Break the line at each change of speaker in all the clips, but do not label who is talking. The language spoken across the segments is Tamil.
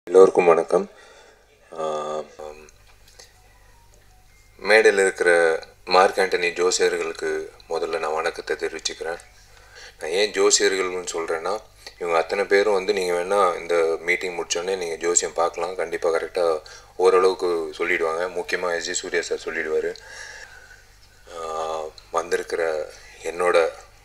எல்லோருக்கும் வணக்கம் ஆம், மேடையில் இருக்கிற மார்க் ஆண்டனி ஜோசியர்களுக்கு முதல்ல நான் வணக்கத்தை தெரிவிச்சுக்கிறேன் நான் ஏன் ஜோசியர்கள்னு சொல்கிறேன்னா இவங்க அத்தனை பேரும் வந்து நீங்கள் வேணால் இந்த மீட்டிங் முடிச்சோடனே நீங்கள் ஜோசியம் பார்க்கலாம் கண்டிப்பாக கரெக்டாக ஓரளவுக்கு சொல்லிடுவாங்க முக்கியமாக எஸ்ஜி சூர்யா சார் சொல்லிடுவார் வந்திருக்கிற என்னோட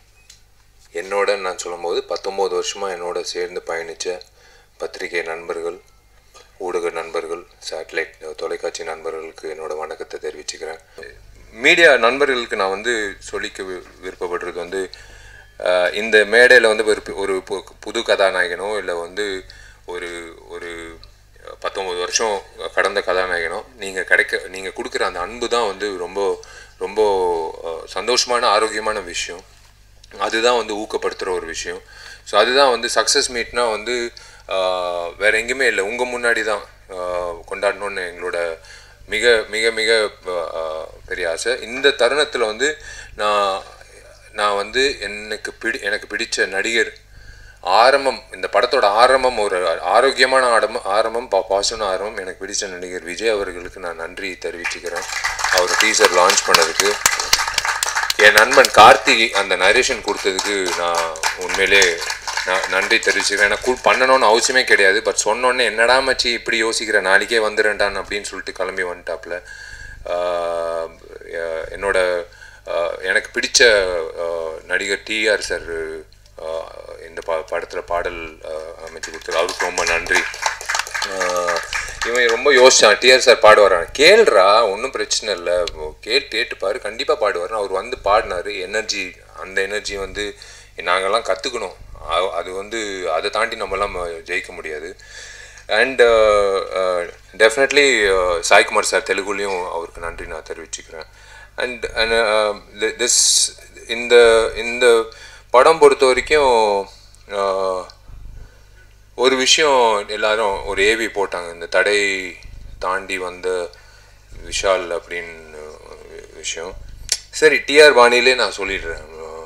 என்னோட நான் சொல்லும்போது பத்தொம்போது வருஷமாக என்னோட சேர்ந்து பயணித்த பத்திரிகை நண்பர்கள் ஊடக நண்பர்கள் சேட்டலைட் தொலைக்காட்சி நண்பர்களுக்கு என்னோட வணக்கத்தை தெரிவிச்சுக்கிறேன் மீடியா நண்பர்களுக்கு நான் வந்து சொல்லிக்க வி- விருப்பப்படுறது வந்து ஆஹ், இந்த மேடையில் வந்து ஒரு பு- ஒரு பு- புது கதாநாயகனோ இல்லை வந்து ஒரு ஒரு பத்தொம்பது வருஷம் கடந்த கதாநாயகனோ நீங்கள் கிடைக்க நீங்கள் கொடுக்குற அந்த அன்பு தான் வந்து ரொம்ப ரொம்ப ஆஹ், சந்தோஷமான ஆரோக்கியமான விஷயம் அதுதான் வந்து ஊக்கப்படுத்துகிற ஒரு விஷயம் ஸோ அதுதான் வந்து சக்ஸஸ் மீட்னா வந்து ஆஹ், வேற எங்கேயுமே இல்லை உங்கள் முன்னாடி தான் ஆஹ், கொண்டாடணும்னு எங்களோட மிக மிக மிக ஆஹ், பெரிய ஆசை இந்த தருணத்தில் வந்து நான் நான் வந்து எனக்கு பிடி எனக்கு பிடிச்ச நடிகர் ஆரம்பம் இந்த படத்தோட ஆரம்பம் ஒரு ஆரோக்கியமான ஆரம்பம் ஆரம்பம் பா பாசன ஆரம்பம் எனக்கு பிடிச்ச நடிகர் விஜய் அவர்களுக்கு நான் நன்றி தெரிவிச்சுக்கிறேன் அவர் டீசர் லான்ச் பண்ணதுக்கு என் நண்பன் கார்த்தி அந்த நரேஷன் கொடுத்ததுக்கு நான் உண்மையிலே நான் நன்றி தெரிவிச்சுக்கிறேன் எனக்கு கு- பண்ணணும்னு அவசியமே கிடையாது பட் சொன்னோன்னே என்னடா மச்சி இப்படி யோசிக்கிற நாளைக்கே வந்துடுறேன்டான் அப்படின்னு சொல்லிட்டு கிளம்பி வந்துட்டாப்புல ஆஹ் எ- என்னோட ஆஹ் எனக்கு பிடிச்ச ஆஹ் நடிகர் டிஆர் சார் இந்த ப படத்தில் பாடல் ஆஹ் அமைச்சு கொடுத்தாரு அவருக்கு ரொம்ப நன்றி ஆஹ் இவன் ரொம்ப யோசிச்சான் டிஆர் சார் பாடுவாரான் கேள்றா ஒன்றும் பிரச்சனை இல்லை கேட்டு கேட்டுப்பாரு கண்டிப்பாக பாடுவார் அவர் வந்து பாடினாரு எனர்ஜி அந்த எனர்ஜி வந்து நாங்கள்லாம் கற்றுக்கணும் அது வந்து அதை தாண்டி நம்மலாம் ஜெயிக்க முடியாது அண்ட் டெஃபினெட்லி சாய்குமார் சார் தெலுங்குலேயும் அவருக்கு நன்றி நான் தெரிவிச்சுக்கிறேன் அண்ட் திஸ் இந்த இந்த படம் பொறுத்த வரைக்கும் ஆஹ், ஒரு விஷயம் எல்லாரும் ஒரு ஏவி போட்டாங்க இந்த தடை தாண்டி வந்த விஷால் அப்படின்னு விஷயம் சரி டிஆர் வாணியிலே நான் சொல்லிடுறேன்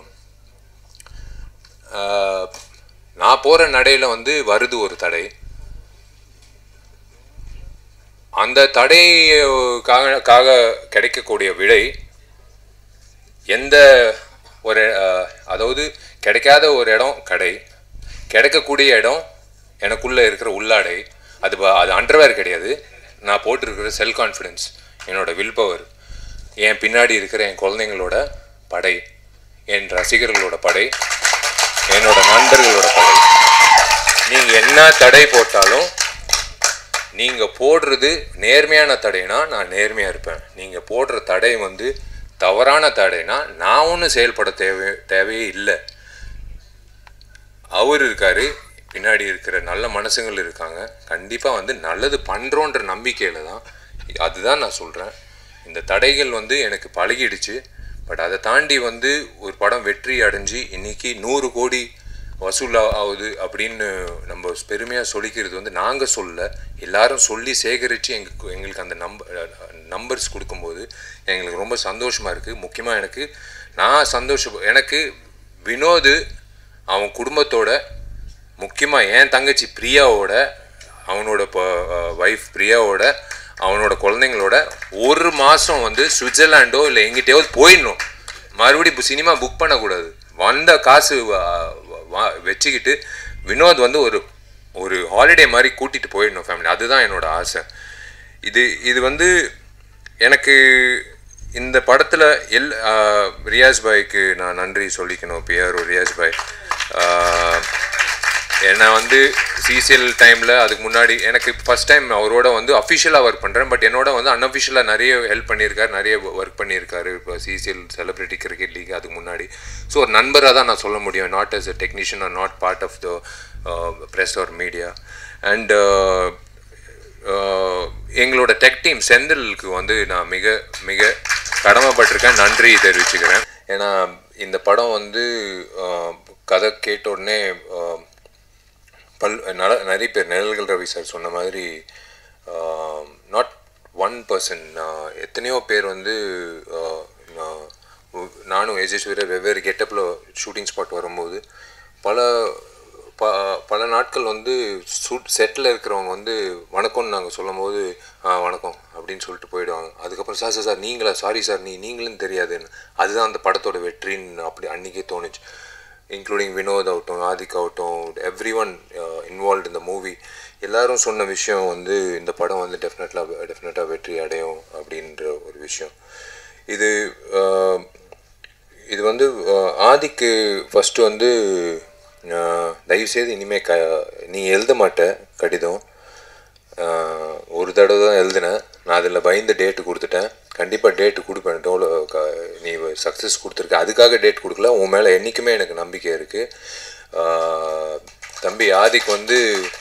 ஆஹ், நான் போகிற நடையில் வந்து வருது ஒரு தடை அந்த தடைக்காக காக கிடைக்கக்கூடிய விடை எந்த ஒரு அஹ், அதாவது கிடைக்காத ஒரு இடம் கடை கிடைக்கக்கூடிய இடம் எனக்குள்ளே இருக்கிற உள்ளாடை அது ப- அது அண்டர்வேர் கிடையாது நான் போட்டிருக்கிற செல்ஃப் கான்ஃபிடென்ஸ் என்னோட வில் பவர் என் பின்னாடி இருக்கிற என் குழந்தைங்களோட படை என் ரசிகர்களோட படை என்னோட நண்பர்களோட படை நீங்கள் என்ன தடை போட்டாலும் நீங்கள் போடுறது நேர்மையான தடைனா நான் நேர்மையாக இருப்பேன் நீங்கள் போடுற தடை வந்து தவறான தடைனா நான் ஒன்றும் செயல்பட தேவை தேவையே இல்லை அவர் இருக்காரு பின்னாடி இருக்கிற நல்ல மனசுங்கள் இருக்காங்க கண்டிப்பாக வந்து நல்லது பண்ணுறோன்ற நம்பிக்கையில் தான் அதுதான் நான் சொல்கிறேன் இந்த தடைகள் வந்து எனக்கு பழகிடுச்சு பட் அதை தாண்டி வந்து ஒரு படம் வெற்றி அடைஞ்சு இன்னைக்கு நூறு கோடி வசூல் ஆகுது அப்படின்னு நம்ம பெருமையாக சொல்லிக்கிறது வந்து நாங்கள் சொல்ல எல்லாரும் சொல்லி சேகரித்து எங்களுக்கு எங்களுக்கு அந்த நம்ப நம்பர்ஸ் கொடுக்கும்போது எங்களுக்கு ரொம்ப சந்தோஷமாக இருக்குது முக்கியமாக எனக்கு நான் சந்தோஷம் எனக்கு வினோது அவன் குடும்பத்தோட முக்கியமாக என் தங்கச்சி பிரியாவோட அவனோட ஒய்ஃப் பிரியாவோட அவனோட குழந்தைங்களோட ஒரு மாதம் வந்து சுவிட்சர்லாண்டோ இல்லை எங்கிட்டயாவது போயிடணும் மறுபடியும் இப்போ சினிமா புக் பண்ணக்கூடாது வந்த காசு வா- வா- வச்சுக்கிட்டு வினோத் வந்து ஒரு ஒரு ஹாலிடே மாதிரி கூட்டிகிட்டு போயிடணும் ஃபேமிலி அதுதான் என்னோட ஆசை இது இது வந்து எனக்கு இந்த படத்தில் எல் ஆஹ், ரியாஸ் பாய்க்கு நான் நன்றி சொல்லிக்கணும் பிஆர் ரியாஸ் பாய் ஆஹ், என்னை வந்து சிசிஎல் டைமில் அதுக்கு முன்னாடி எனக்கு ஃபஸ்ட் டைம் அவரோட வந்து அஃபிஷியலாக ஒர்க் பண்ணுறேன் பட் என்னோட வந்து அன்அஃபிஷியலாக நிறைய ஹெல்ப் பண்ணியிருக்காரு நிறைய ஒர்க் பண்ணியிருக்காரு இப்போ சிசிஎல் செலிப்ரிட்டி கிரிக்கெட் லீக் அதுக்கு முன்னாடி ஸோ ஒரு நண்பராக தான் நான் சொல்ல முடியும் not as a technician or not part of the press or media and எங்களோட டெக் டீம் செந்திலுக்கு வந்து நான் மிக மிக கடமைப்பட்டிருக்கேன் நன்றி தெரிவிச்சுக்கிறேன் ஏன்னா இந்த படம் வந்து ஆஹ், கதை கேட்ட உடனே ஆஹ், பல் நல நிறைய பேர் நிழல்கள் ரவி சார் சொன்ன மாதிரி நாட் ஒன் பர்சன் எத்தனையோ பேர் வந்து ஆஹ், நான் நானும் ஏஜேஸ்வரர் வெவ்வேறு கெட்டப்பில் ஷூட்டிங் ஸ்பாட் வரும்போது பல ப பல நாட்கள் வந்து சுட் செட்டில் இருக்கிறவங்க வந்து வணக்கம்னு நாங்கள் சொல்லும்போது "ஆ, வணக்கம் அப்படின்னு சொல்லிட்டு போயிடுவாங்க அதுக்கப்புறம் சார் சார் சார் நீங்களா சாரி சார் நீ நீங்களும் தெரியாதுன்னு அதுதான் அந்த படத்தோட வெற்றின்னு அப்படி அன்றைக்கே தோணுச்சு இன்க்ளூடிங் வினோத் ஆகட்டும் ஆதிக் ஆகட்டும் எவ்ரி ஒன் இன்வால்வ் இந்த மூவி எல்லாரும் சொன்ன விஷயம் வந்து இந்த படம் வந்து டெஃபினெட்லாக டெஃபினட்டாக வெற்றி அடையும் அப்படின்ற ஒரு விஷயம் இது அஹ், இது வந்து அஹ், ஆதிக்கு ஃபஸ்ட்டு வந்து அஹ், தயவுசெய்து இனிமேல் க நீ எழுத மாட்ட கடிதம் அஹ், ஒரு தடவை தான் எழுதினேன் நான் அதில் பயந்து டேட்டு கொடுத்துட்டேன் கண்டிப்பாக டேட்டு கொடுப்பேன் டோலோ க நீ சக்ஸஸ் கொடுத்துருக்க அதுக்காக டேட் கொடுக்கல உன் மேலே என்றைக்குமே எனக்கு நம்பிக்கை இருக்குது தம்பி ஆதிக்கு வந்து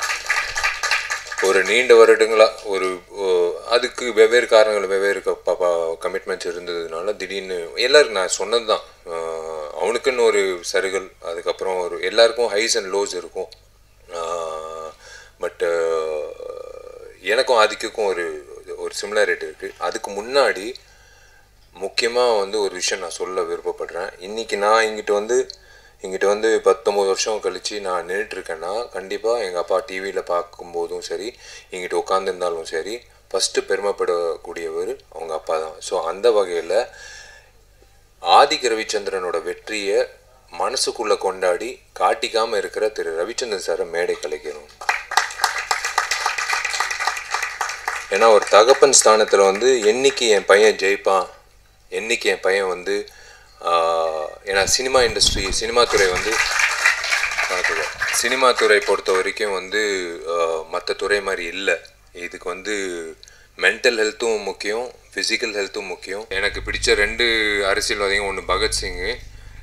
ஒரு நீண்ட வருடங்களா ஒரு ஓ- அதுக்கு வெவ்வேறு காரணங்கள் வெவ்வேறு கமிட்மெண்ட்ஸ் இருந்ததுனால திடீர்னு எல்லாரும் நான் சொன்னது தான் அவனுக்குன்னு ஒரு சருகல் அதுக்கப்புறம் ஒரு எல்லாருக்கும் ஹைஸ் அண்ட் லோஸ் இருக்கும் பட்டு எனக்கும் ஆதிக்குக்கும் ஒரு ஒரு சிமிலாரிட்டி இருக்குது அதுக்கு முன்னாடி முக்கியமாக வந்து ஒரு விஷயம் நான் சொல்ல விருப்பப்படுறேன் இன்றைக்கி நான் இங்கிட்ட வந்து இங்கிட்ட வந்து பத்தொம்போது வருஷம் கழித்து நான் நின்றுட்டுருக்கேன்னா கண்டிப்பாக எங்கள் அப்பா டிவியில் பார்க்கும்போதும் சரி இங்கிட்ட உட்காந்துருந்தாலும் சரி ஃபஸ்ட்டு பெருமைப்படக்கூடியவர் அவங்க அப்பா தான் ஸோ அந்த வகையில் ஆதிக்க ரவிச்சந்திரனோட வெற்றியை மனசுக்குள்ளே கொண்டாடி காட்டிக்காமல் இருக்கிற திரு ரவிச்சந்திரன் சாரை மேடை கலைக்கணும் ஏன்னா ஒரு தகப்பன் ஸ்தானத்தில் வந்து என்னைக்கு என் பையன் ஜெயிப்பான் என்னைக்கு என் பையன் வந்து ஆஹ், ஏன்னா சினிமா இண்டஸ்ட்ரி சினிமா துறை வந்து வணக்கம். சினிமா துறை பொறுத்த வரைக்கும் வந்து மற்ற துறை மாதிரி இல்லை இதுக்கு வந்து மென்டல் ஹெல்த்தும் முக்கியம் ஃபிசிக்கல் ஹெல்த்தும் முக்கியம் எனக்கு பிடிச்ச ரெண்டு அரசியல்வாதிங்க ஒன்று பகத்சிங்கு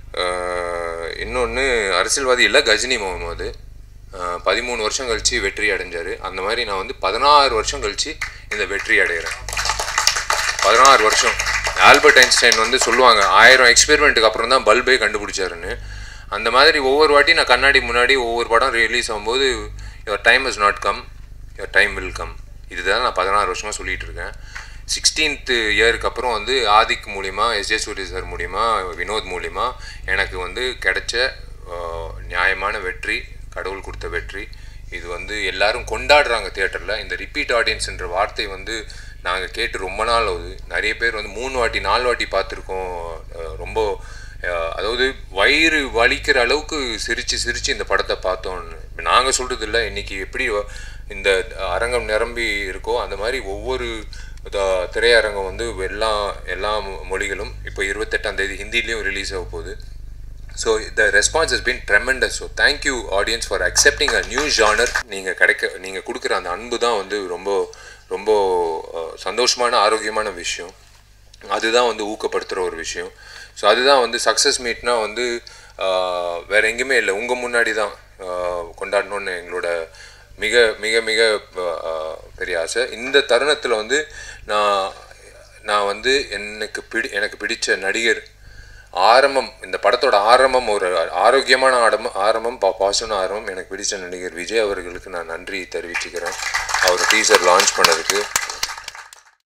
இன்னொன்று அரசியல்வாதி இல்லை கஜினி முகமது ஆஹ், பதிமூணு வருஷம் கழித்து வெற்றி அடைஞ்சார் அந்த மாதிரி நான் வந்து பதினாறு வருஷம் கழித்து இந்த வெற்றி அடைகிறேன் பதினாறு வருஷம் ஆல்பர்ட் ஐன்ஸ்டைன் வந்து சொல்லுவாங்க ஆயிரம் எக்ஸ்பெரிமெண்ட்டுக்கு அப்புறம் தான் பல்பே கண்டுபிடிச்சாருன்னு அந்த மாதிரி ஒவ்வொரு வாட்டி நான் கண்ணாடி முன்னாடி ஒவ்வொரு படம் ரிலீஸ் ஆகும்போது your time is not come your time will come இதுதான் நான் பதினாறு வருஷமாக சொல்லிட்டு இருக்கேன் சிக்ஸ்டீன்த்து இயருக்கு அப்புறம் வந்து ஆதிக் மூலிமா எஸ்ஜே சூரிய சார் மூலிமா வினோத் மூலிமா எனக்கு வந்து கிடைச்ச ஆஹ், நியாயமான வெற்றி கடவுள் கொடுத்த வெற்றி இது வந்து எல்லாரும் கொண்டாடுறாங்க தியேட்டரில் இந்த ரிப்பீட் ஆடியன்ஸ்ன்ற வார்த்தை வந்து நாங்கள் கேட்டு ரொம்ப நாள் ஆகுது நிறைய பேர் வந்து மூணு வாட்டி நாலு வாட்டி பார்த்துருக்கோம் அஹ் ரொம்ப அஹ் அதாவது வயிறு வலிக்கிற அளவுக்கு சிரித்து சிரித்து இந்த படத்தை பார்த்தோன்னு இப்போ நாங்கள் சொல்கிறது இல்லை இன்றைக்கி எப்படி வ- இந்த அரங்கம் நிரம்பி இருக்கோ அந்த மாதிரி ஒவ்வொரு த- திரையரங்கம் வந்து எல்லா எல்லா மொழிகளும் இப்போ இருபத்தெட்டாம் தேதி ஹிந்திலையும் ரிலீஸ் ஆக போகுது so the response has been tremendous so thank you audience for accepting a new genre நீங்கள் கிடைக்க நீங்கள் கொடுக்குற அந்த அன்பு தான் வந்து ரொம்ப ரொம்ப அஹ், சந்தோஷமான ஆரோக்கியமான விஷயம் அதுதான் வந்து ஊக்கப்படுத்துகிற ஒரு விஷயம் ஸோ அதுதான் வந்து சக்ஸஸ் மீட்னா வந்து ஆஹ், வேற எங்கேயுமே இல்லை உங்கள் முன்னாடி தான் ஆஹ், கொண்டாடணும்னு எங்களோட மிக மிக மிக ஆஹ், பெரிய ஆசை இந்த தருணத்தில் வந்து நான் நான் வந்து எனக்கு பிடி எனக்கு பிடிச்ச நடிகர் ஆரம்பம் இந்த படத்தோட ஆரம்பம் ஒரு ஆரோக்கியமான ஆரம்பம் ஆரம்பம் பா பாசன ஆரம்பம் எனக்கு பிடிச்ச நடிகர் விஜய் அவர்களுக்கு நான் நன்றி தெரிவிச்சுக்கிறேன் அவர் டீசர் லான்ச் பண்ணதுக்கு